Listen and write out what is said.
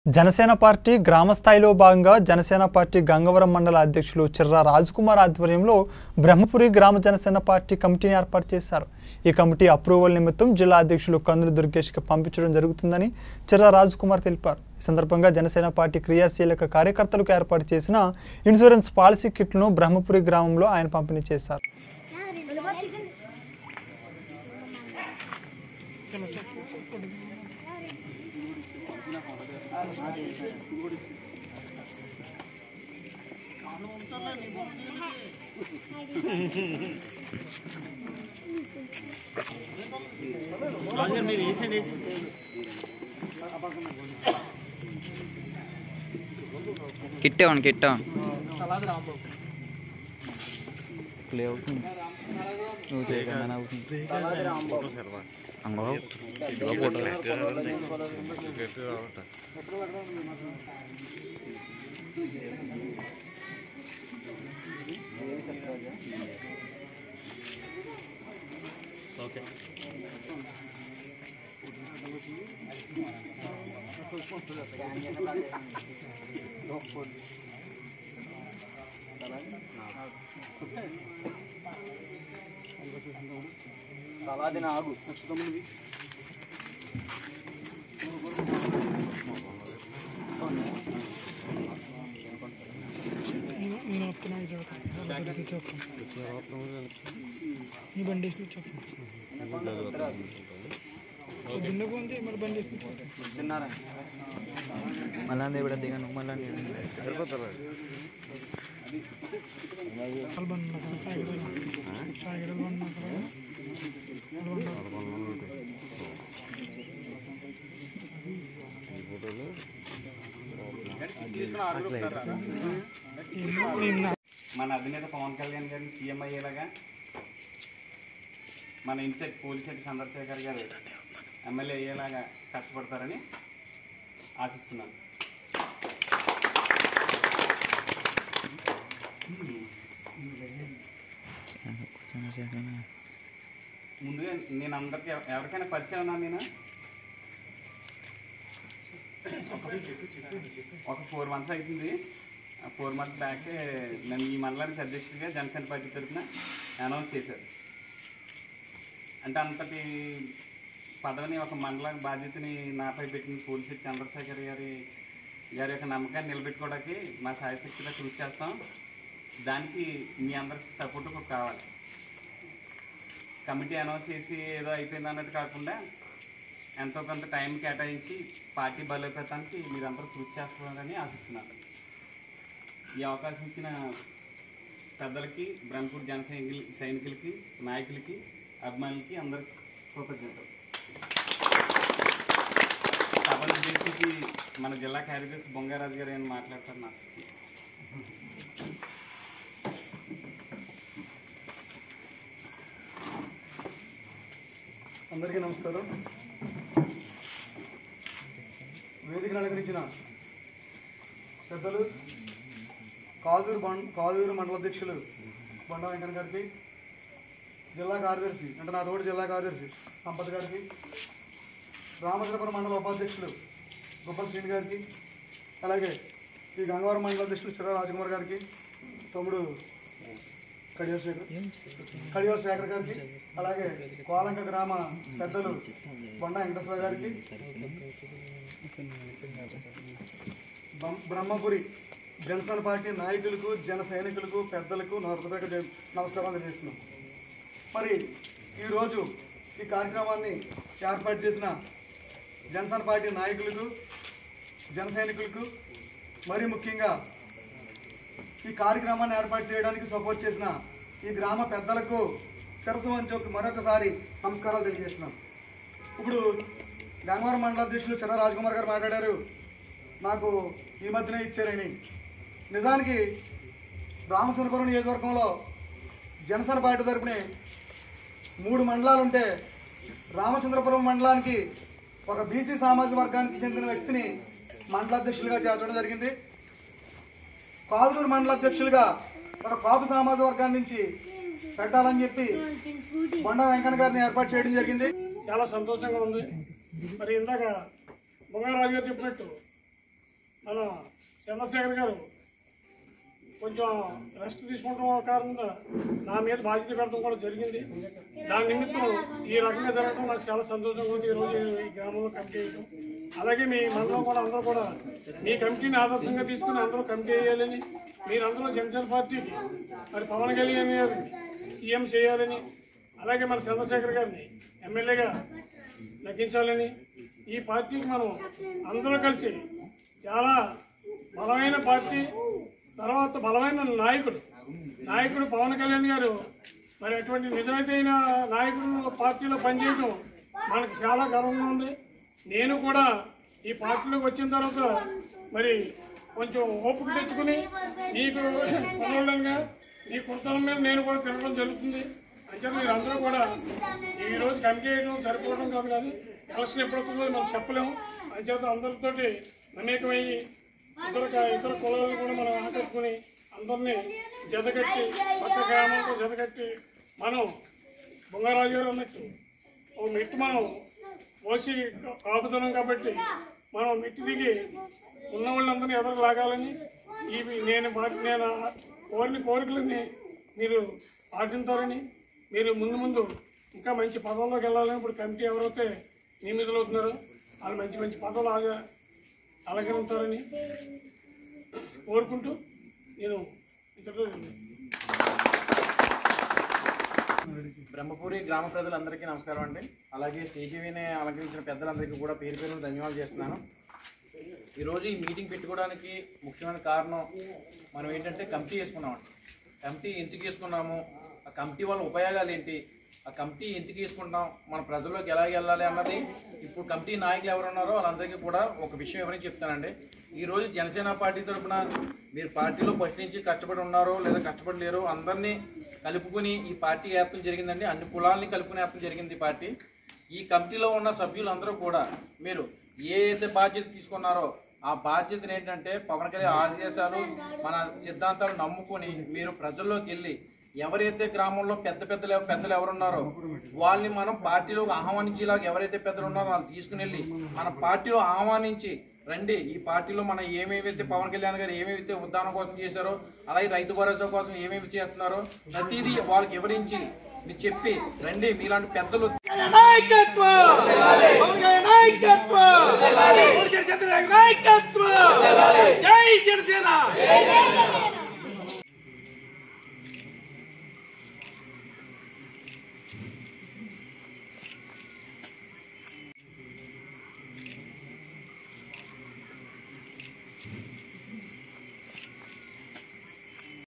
Janasena party గ్రామ స్థాయిలో భాగంగా జనసేన పార్టీ గంగవరం మండల అధ్యక్షులు చిర్రా కుమార్ ఆధ్వర్యంలో బ్రహ్మపురి గ్రామ జనసేన పార్టీ కమిటీని ఏర్పాటు చేశారు ఈ కమిటీ అప్రూవల్ నిమిత్తం జిల్లా అధ్యక్షులు కందులు దుర్గేష్కి పంపించడం జరుగుతుందని చిర్రా కుమార్ తెలిపారు ఈ సందర్భంగా జనసేన పార్టీ క్రియాశీలక కార్యకర్తలకు ఏర్పాటు చేసిన ఇన్సూరెన్స్ పాలసీ కిట్లను బ్రహ్మపురి గ్రామంలో ఆయన పంపిణీ చేశారు మీరు వేసండి కిట్టాను కిట్టాను ప్లే అవుతుంది నువ్వు చేయకుండా అవుతుంది అంగో ఇదిగో ఫోటో ఓకే నేను వస్తున్నా ఇది చదువుతాను నీ బండి వేసి చదువుతాను భిన్న ఫోన్ చేయి మరి బండి వేసి చదువుతాను మళ్ళీ ఇప్పుడు దిగాను మళ్ళీ చాలా బండి ఉన్నా కదా సాయిగడ సాయిగడ బండి ఉన్నా కదా ఎన్నో నేను మన అధినేత పవన్ కళ్యాణ్ గారిని సీఎం అయ్యేలాగా మన ఇన్ఛార్జ్ పోలీస్ చంద్రశేఖర్ గారు ఎమ్మెల్యే అయ్యేలాగా కష్టపడతారని ఆశిస్తున్నాను ముందుగా నేను అందరికి ఎవ- ఎవరికైనా పరిచయం ఉన్నా నేను ఒక ఫోర్ మంత్స్ అవుతుంది ఆ ఫోర్ మంత్స్ బ్యాక్ నన్ను ఈ మండలానికి అధ్యక్షుడిగా జనసేన పార్టీ తరఫున అనౌన్స్ చేశారు అంటే అంతటి పదవిని ఒక మండల బాధ్యతని నాపై పెట్టిన పోలీసు చంద్రశేఖర్ గారి గారి యొక్క నమ్మకాన్ని నిలబెట్టుకోవడానికి మా సాయశక్తిగా కృషి చేస్తాం దానికి మీ అందరికి సపోర్ట్ కూడా కావాలి కమిటీ అనౌన్స్ చేసి ఏదో అయిపోయింది అన్నట్టు కాకుండా ఎంతో కొంత టైం కేటాయించి పార్టీ బలోపేతానికి మీరందరూ కృషి చేస్తున్నారని ఆశిస్తున్నాను ఈ అవకాశం ఇచ్చిన పెద్దలకి బ్రహ్మపూర్ జన సైనికులు సైనికులకి నాయకులకి అభిమానులకి అందరికి కృతజ్ఞతలు సభను ఉద్దేశించి మన జిల్లా కార్యదర్శి బొంగారాజు గారు ఏమైనా మాట్లాడతారు నాకు అందరికీ నమస్కారం వేదికను అలంకరించిన పెద్దలు కాజూరు బం కాజూరు మండల అధ్యక్షులు బండ వెంకన్న గారికి జిల్లా కార్యదర్శి అంటే నా తోటి జిల్లా కార్యదర్శి సంపత్ గారికి రామచంద్రపురం మండల ఉపాధ్యక్షులు గొప్పల శ్రీని గారికి అలాగే ఈ గంగవరం మండల అధ్యక్షులు చిరా రాజకుమార్ గారికి తమ్ముడు కడియాల శేఖర్ కడియాల శేఖర్ గారికి అలాగే కోలంక గ్రామ పెద్దలు కొండ వెంకటేశ్వర గారికి బం- బ్రహ్మపురి జనసేన పార్టీ నాయకులకు జన సైనికులకు పెద్దలకు నా హృదయపూర్వక జై- నమస్కారాలు తెలియజేస్తున్నాం మరి ఈరోజు ఈ కార్యక్రమాన్ని ఏర్పాటు చేసిన జనసేన పార్టీ నాయకులకు జన సైనికులకు మరి ముఖ్యంగా ఈ కార్యక్రమాన్ని ఏర్పాటు చేయడానికి సపోర్ట్ చేసిన ఈ గ్రామ పెద్దలకు శిరసు వంచి ఒక మరొకసారి నమస్కారాలు తెలియజేస్తున్నాం ఇప్పుడు గంగవరం మండల అధ్యక్షులు చిన్న రాజకుమార్ గారు మాట్లాడారు నాకు ఈ మధ్యనే ఇచ్చారని నిజానికి రామచంద్రపురం నియోజకవర్గంలో జనసేన పార్టీ తరపునే మూడు మండలాలు ఉంటే రామచంద్రపురం మండలానికి ఒక బీసీ సామాజిక వర్గానికి చెందిన వ్యక్తిని మండల అధ్యక్షులుగా చేర్చడం జరిగింది కాదులూరు మండల అధ్యక్షులుగా ఒక కాపు సామాజిక వర్గాన్ని నుంచి పెట్టాలని చెప్పి కొండ వెంకన్న గారిని ఏర్పాటు చేయడం జరిగింది చాలా సంతోషంగా ఉంది మరి ఇందాక బొంగారాజు గారు చెప్పినట్టు చంద్రశేఖర్ గారు కొంచెం రెస్ట్ తీసుకోవడం కారణంగా నా మీద బాధ్యత పెట్టడం కూడా జరిగింది దాని నిమిత్తం ఈ రకంగా జరగడం నాకు చాలా సంతోషంగా ఉంది ఈరోజు ఈ గ్రామంలో కమిటీ వేయడం అలాగే మీ మండలం కూడా అందరూ కూడా మీ కమిటీని ఆదర్శంగా తీసుకుని అందరూ కమిటీ వేయాలని మీరందరూ జనసేన పార్టీకి మరి పవన్ కళ్యాణ్ గారిని సీఎం చేయాలని అలాగే మన చంద్రశేఖర్ గారిని ఎమ్మెల్యేగా లెక్కించాలని ఈ పార్టీకి మనం అందరూ కలిసి చాలా బలమైన పార్టీ తర్వాత బలమైన నాయకుడు నాయకుడు పవన్ కళ్యాణ్ గారు మరి అటువంటి నిజమైన నాయకుడు పార్టీలో పనిచేయడం మనకు చాలా గర్వంగా ఉంది నేను కూడా ఈ పార్టీలోకి వచ్చిన తర్వాత మరి కొంచెం ఓపిక తెచ్చుకుని నీకు పనులుగా నీ కుర్తల మీద నేను కూడా తిరగడం జరుగుతుంది అంటే మీరు అందరూ కూడా ఈ రోజు కమిటీ చేయడం సరిపోవడం కాదు కానీ ఎలక్షన్ ఎప్పుడు వస్తుందో మనం చెప్పలేము అంచేత అందరితోటి మమేకమయ్యి ఇతర ఇతర కులాలను కూడా మనం ఆకట్టుకుని అందరినీ జతకట్టి పక్క గ్రామంతో జతకట్టి మనం బొంగారాజు గారు అన్నట్టు ఓ మెట్టు మనం పోసి కాపుతున్నాం కాబట్టి మనం మెట్టు దిగి ఉన్న వాళ్ళందరినీ ఎదురు లాగాలని ఇవి నేను పాటి నేను కోరిన కోరికలని మీరు పాటించారని మీరు ముందు ముందు ఇంకా మంచి పదవుల్లోకి వెళ్ళాలని ఇప్పుడు కమిటీ ఎవరైతే నియమితులవుతున్నారో వాళ్ళు మంచి మంచి పదవులు ఆగా అలంకరించాలని కోరుకుంటూ నేను ఇంతలో బ్రహ్మపురి గ్రామ ప్రజలందరికీ నమస్కారం అండి అలాగే స్టేజీని అలంకరించిన పెద్దలందరికీ కూడా పేరు పేరు ధన్యవాదాలు చేస్తున్నాను ఈరోజు ఈ మీటింగ్ పెట్టుకోవడానికి ముఖ్యమైన కారణం మనం ఏంటంటే కమిటీ వేసుకున్నామండి కమిటీ ఎందుకు వేసుకున్నాము ఆ కమిటీ వల్ల ఉపయోగాలు ఏంటి ఆ కమిటీ ఎందుకు వేసుకుంటాం మన ప్రజల్లోకి ఎలా వెళ్ళాలి అన్నది ఇప్పుడు కమిటీ నాయకులు ఎవరు ఉన్నారో వాళ్ళందరికీ కూడా ఒక విషయం ఎవరైనా చెప్తానండి ఈరోజు జనసేన పార్టీ తరఫున మీరు పార్టీలో ఫస్ట్ నుంచి కష్టపడి ఉన్నారో లేదా కష్టపడి లేరో అందరినీ కలుపుకుని ఈ పార్టీ ఏర్పడం జరిగిందండి అన్ని కులాలని కలుపుకుని ఏర్పడం జరిగింది ఈ పార్టీ ఈ కమిటీలో ఉన్న సభ్యులందరూ కూడా మీరు ఏ అయితే బాధ్యత తీసుకున్నారో ఆ బాధ్యతను ఏంటంటే పవన్ కళ్యాణ్ ఆదేశాలు మన సిద్ధాంతాలు నమ్ముకుని మీరు ప్రజల్లోకి వెళ్ళి ఎవరైతే గ్రామంలో పెద్ద పెద్దలు పెద్దలు ఎవరున్నారో వాళ్ళని మనం పార్టీలోకి ఆహ్వానించేలాగా ఎవరైతే పెద్దలు ఉన్నారో వాళ్ళు తీసుకుని వెళ్ళి మన పార్టీలో ఆహ్వానించి రండి ఈ పార్టీలో మనం ఏమేమైతే పవన్ కళ్యాణ్ గారు ఏమేమైతే ఉద్దానం కోసం చేశారో అలాగే రైతు భరోసా కోసం ఏమేమి చేస్తున్నారో ప్రతిదీ వాళ్ళకి వివరించి మీరు చెప్పి రండి మీలాంటి పెద్దలు నాయకత్వం పవన్ కళ్యాణ్ నాయకత్వం చంద్రబాబు నాయకత్వం జై జనసేన